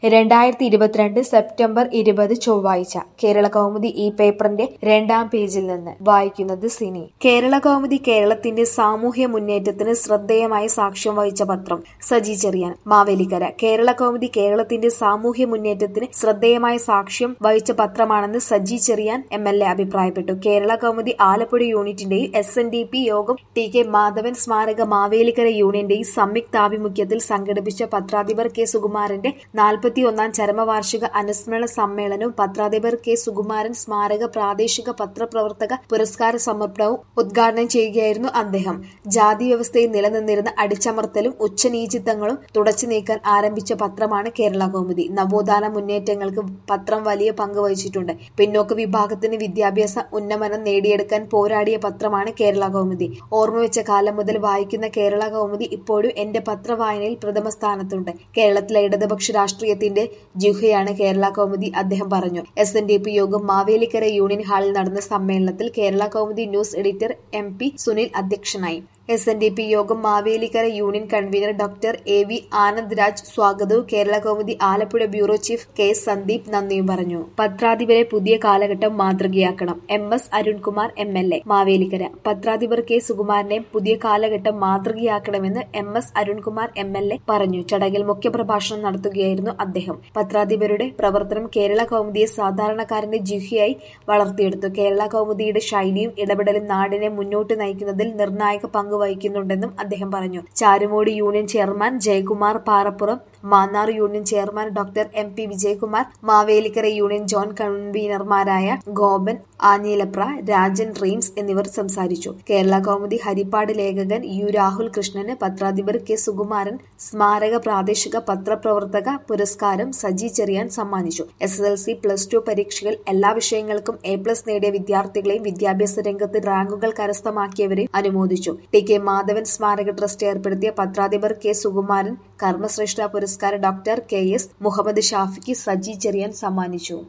രണ്ടായിരത്തി ഇരുപത്തിരണ്ട് സെപ്റ്റംബർ ഇരുപത് ചൊവ്വാഴ്ച കേരള കൗമുദി ഈ പേപ്പറിന്റെ രണ്ടാം പേജിൽ നിന്ന് വായിക്കുന്നത് സിനി കേരള കൗമുദി കേരളത്തിന്റെ സാമൂഹ്യ മുന്നേറ്റത്തിന് ശ്രദ്ധേയമായ സാക്ഷ്യം വഹിച്ച പത്രം സജി ചെറിയാൻ മാവേലിക്കര കേരള കൗമുദി കേരളത്തിന്റെ സാമൂഹ്യ മുന്നേറ്റത്തിന് ശ്രദ്ധേയമായ സാക്ഷ്യം വഹിച്ച പത്രമാണെന്ന് Saji Cherian M L A അഭിപ്രായപ്പെട്ടു കേരള കൗമുദി ആലപ്പുഴ യൂണിറ്റിന്റെയും S N D P Yogam T K Madhavan സ്മാരക മാവേലിക്കര യൂണിയന്റെയും സംയുക്താഭിമുഖ്യത്തിൽ സംഘടിപ്പിച്ച പത്രാധിപർ കെ സുകുമാരന്റെ നാൽപ്പത്തി ഒന്നാം ചരമവാർഷിക അനുസ്മരണ സമ്മേളനവും പത്രാധിപർ കെ സുകുമാരൻ സ്മാരക പ്രാദേശിക പത്രപ്രവർത്തക പുരസ്കാര സമർപ്പണവും ഉദ്ഘാടനം ചെയ്യുകയായിരുന്നു അദ്ദേഹം ജാതി വ്യവസ്ഥയിൽ നിലനിന്നിരുന്ന അടിച്ചമർത്തലും ഉച്ചനീചിത്തങ്ങളും തുടച്ചു നീക്കാൻ ആരംഭിച്ച പത്രമാണ് കേരള കൗമുദി നവോത്ഥാന മുന്നേറ്റങ്ങൾക്ക് പത്രം വലിയ പങ്ക് വഹിച്ചിട്ടുണ്ട് പിന്നോക്ക വിഭാഗത്തിന് വിദ്യാഭ്യാസ ഉന്നമനം നേടിയെടുക്കാൻ പോരാടിയ പത്രമാണ് കേരള കൗമുദി ഓർമ്മവെച്ച കാലം മുതൽ വായിക്കുന്ന കേരള കൗമുദി ഇപ്പോഴും എന്റെ പത്രവായനയിൽ പ്രഥമ സ്ഥാനത്തുണ്ട് കേരളത്തിലെ ഇടതുപക്ഷ രാഷ്ട്രീയത്തിന്റെ ജിഹ്വയാണ് കേരള കൗമുദി അദ്ദേഹം പറഞ്ഞു S N D P Yogam Mavelikkara union ഹാളിൽ നടന്ന സമ്മേളനത്തിൽ Kerala Kaumudi news editor M P Sunil അധ്യക്ഷനായി S N D P Yogam Mavelikkara union convener doctor A V Anand Raj സ്വാഗതവും Kerala Kaumudi Alappuzha bureau chief K Sandeep നന്ദിയും പറഞ്ഞു പത്രാധിപരെ പുതിയ കാലഘട്ടം മാതൃകയാക്കണം M S Arunkumar M L A Mavelikkara പത്രാധിപർ കെ സുകുമാരനെയും പുതിയ കാലഘട്ടം മാതൃകയാക്കണമെന്ന് M S Arunkumar M L A പറഞ്ഞു ചടങ്ങിൽ മുഖ്യപ്രഭാഷണം നടത്തുകയായിരുന്നു അദ്ദേഹം പത്രാധിപരുടെ പ്രവർത്തനം കേരള കൗമുദിയെ സാധാരണക്കാരന്റെ ജിഹ്യയായി വളർത്തിയെടുത്തു കേരള കൗമുദിയുടെ ശൈലിയും ഇടപെടലും നാടിനെ മുന്നോട്ട് നയിക്കുന്നതിൽ നിർണായക പങ്ക് വഹിക്കുന്നുണ്ടെന്നും അദ്ദേഹം പറഞ്ഞു Charummoodu union chairman Jayakumar Parappuram Mannar union chairman doctor M P Vijayakumar Mavelikkara union ജോൺ കൺവീനർമാരായ ഗോപൻ ആഞ്ഞിലപ്ര രാജൻ റീംസ് എന്നിവർ സംസാരിച്ചു കേരള കൗമുദി ഹരിപ്പാട് ലേഖകൻ യു രാഹുൽ കൃഷ്ണന് പത്രാധിപർ കെ സുകുമാരൻ സ്മാരക പ്രാദേശിക പത്രപ്രവർത്തക പുരസ്കാരം സജി ചെറിയാൻ സമ്മാനിച്ചു S S L C plus two പരീക്ഷകൾ എല്ലാ വിഷയങ്ങൾക്കും എ പ്ലസ് നേടിയ വിദ്യാർത്ഥികളെയും വിദ്യാഭ്യാസ രംഗത്ത് റാങ്കുകൾ കരസ്ഥമാക്കിയവരെയും അനുമോദിച്ചു ടി കെ മാധവൻ സ്മാരക ട്രസ്റ്റ് ഏർപ്പെടുത്തിയ പത്രാധിപർ കെ സുകുമാരൻ കർമ്മശ്രേഷ്ഠ പുരസ്കാരം ഡോക്ടർ കെ എസ് മുഹമ്മദ് ഷാഫിക്ക് സജി ചെറിയാൻ സമ്മാനിച്ചു